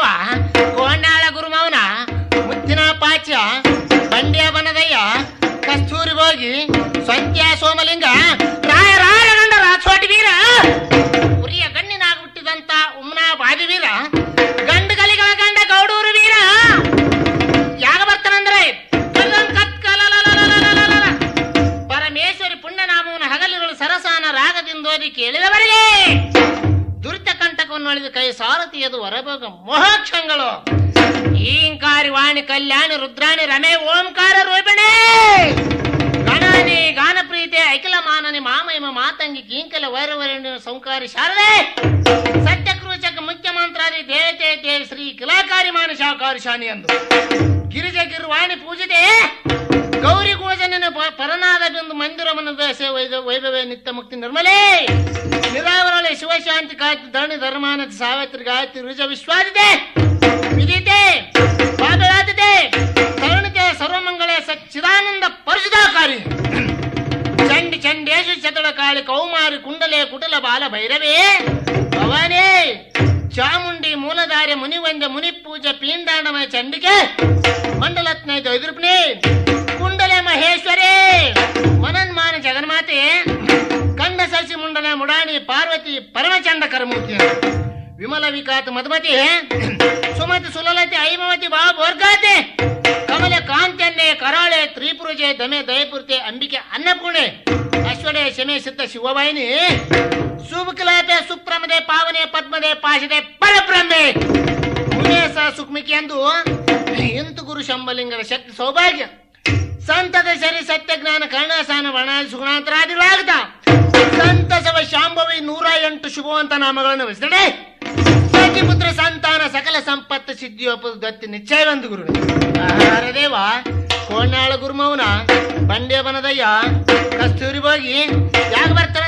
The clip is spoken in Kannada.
ದೇವ ಕೋಣಾಳ ಗುರುಮೌನ ಮುತ್ತಿನ ಪಾಚ್ಯ ಬಂಡ್ಯ ಬನದಯ್ಯ ಕಸ್ತೂರಿ ಹೋಗಿ ಸಂತ್ಯ ಸೋಮಲಿಂಗ ರಾಯ ರಾಯ ಗಂಡ ರಾಚೋಟಿ ವೀರ ಉರಿಯ ಗಣ್ಣಿನಾಗ ಹುಟ್ಟಿದಂತ ಉಮ್ನ ಬಾದಿ ವೀರ ಗಂಡು ಗಲಿಗಳ ಗಂಡ ಗೌಡೂರು ವೀರ ಯಾಗ ಬರ್ತಾನಂದ್ರೆ ಕಲ್ಲನ್ ಕತ್ ಕಲಲಲಲಲಲಲಲ. ಪರಮೇಶ್ವರಿ ಪುಣ್ಯನಾಮವನ್ನು ಹಗಲಿರುಳು ಸರಸಾನ ರಾಗದಿಂದೋದಿ ಕೇಳಿದವರಿಗೆ ದುರಿತ ಕಂಟಕವನ್ನು ಅಳಿದು ಕೈ ಸಾರಥಿಯದು ಹೊರಬೋಗ ಮೋಹಕ್ಷಂಗಳು ಈಂಕಾರಿ ವಾಣಿ ಕಲ್ಯಾಣಿ ರುದ್ರಾಣಿ ರಮೆ ಓಂಕಾರ ರೂಪಿಣಿ ಗಣಾನಿ ಗಾನಪ್ರೀತೆ ಅಖಿಲ ಮಾನನಿ ಮಾಮಯಮ ಮಾತಂಗಿ ಕೀಂಕಲ ವೈರವರಣಿ ಸಂಕಾರಿ ಶಾರದೆ ಸತ್ಯಕ್ರೂಚಕ ಮುಖ್ಯಮಂತ್ರಾದಿ ದೇವತೆ ದೇವಿ ಶ್ರೀ ಕಿಲಾಕಾರಿ ಮಾನ ಶಾಕಾರಿ ಶಾನಿ ಎಂದು ಗಿರಿಜ ಗಿರ್ವಾಣಿ ಪೂಜಿತೆ ಗೌರಿ ಗೋಜನ ಪರನಾದ ಬಿಂದು ಮಂದಿರಮನ ದೇಶ ವೈಭವ ನಿತ್ಯ ಮುಕ್ತಿ ನಿರ್ಮಲೇ ನಿರಾವರಳೆ ಶಿವಶಾಂತಿ ಕಾಯ್ತು ಧರಣಿ ಧರ್ಮಾನತಿ ಸಾವಿತ್ರಿ ಗಾಯತ್ರಿ ರುಜ ವಿಶ್ವಾದಿತೆ ವಿದಿತೆ ಪಾದರಾದಿತೆ ತರುಣಿತೆ ಸರ್ವಮಂಗಳೆ ಸಚ್ಚಿದಾನಂದ ಪರಿಶುಧಾಕಾರಿ ಚಂಡಿ ಚಂಡೇಶು ಚತುಳ ಕಾಳಿ ಕೌಮಾರಿ ಕುಂಡಲೆ ಕುಟಲ ಬಾಲ ಭೈರವೇ ಭವಾನೇ ಚಾಮುಂಡಿ ಮೂಲಧಾರ್ಯ ಮುನಿವಂದ ಮುನಿ ಪೂಜೆ ಪೀಂಡಾಂಡಮಯ ಚಂಡಿಕೆ ಮಂಡಲತ್ನ ದೈದೃಪ್ನಿ ಕುಂಡಲೆ ಮಹೇಶ್ವರಿ ಮನನ್ಮಾನ ಜಗನ್ಮಾತೆ ಕಂಡ ಸಸಿ ಮುಂಡಲ ಮುಡಾಣಿ ಪಾರ್ವತಿ ಪರಮಚಂಡ ಕರಮೂರ್ತಿ ವಿಮಲ ವಿಕಾತ ಮಧುಮತಿ ಸುಮತಿ ಸುಲಲತೆ ಐಮವತಿ ಬಾ ಬೋರ್ಗಾತೆ ಕಮಲ ಕಾಂತ್ಯನ್ನೆ ಕರಾಳೆ ತ್ರಿಪುರುಜೆ ದಮೆ ದಯಪುರ್ತೆ ಅಂಬಿಕೆ ಅನ್ನಪೂರ್ಣೆ ಅಶ್ವಡೆ ಶಮೆ ಸಿದ್ಧ ಶಿವವಾಹಿನಿ ಸುಬುಕಲಾಪೆ ಸುಪ್ರಮದೆ ಪಾವನೆ ಪದ್ಮದೆ ಪಾಶದೆ ಪರಬ್ರಹ್ಮೆ ಉಮೇಶ ಸುಕ್ಮಿಕೆ ಎಂದು ಇಂತು ಗುರು ಶಂಬಲಿಂಗದ ಶಕ್ತಿ ಸೌಭಾಗ್ಯ ಸಂತದ ಶರಿ ಸತ್ಯ ಜ್ಞಾನ ಕರ್ಣಾಸಾನ ವರ್ಣಾದಿ ಸುಗುಣಾಂತರಾದಿಗಳಾಗದ ಸಂತಸವ ಶಾಂಭವಿ ನೂರ ಎಂಟು ಶುಭವಂತ ನಾಮಗಳನ್ನು ವಹಿಸಿದೆ ಪುತ್ರ ಸಂತಾನ ಸಕಲ ಸಂಪತ್ತು ಸಿದ್ಧಿಯೋಪದ ದತ್ತಿ ನಿಶ್ಚಯವಂತ ಗುರು ದೇವ ಕೋಣಾಳ ಗುರುಮೌನ ಬಂಡೆ ಬನದಯ್ಯ ಕಸ್ತೂರಿ ಹೋಗಿ ಯಾಕೆ ಬರ್ತಾರ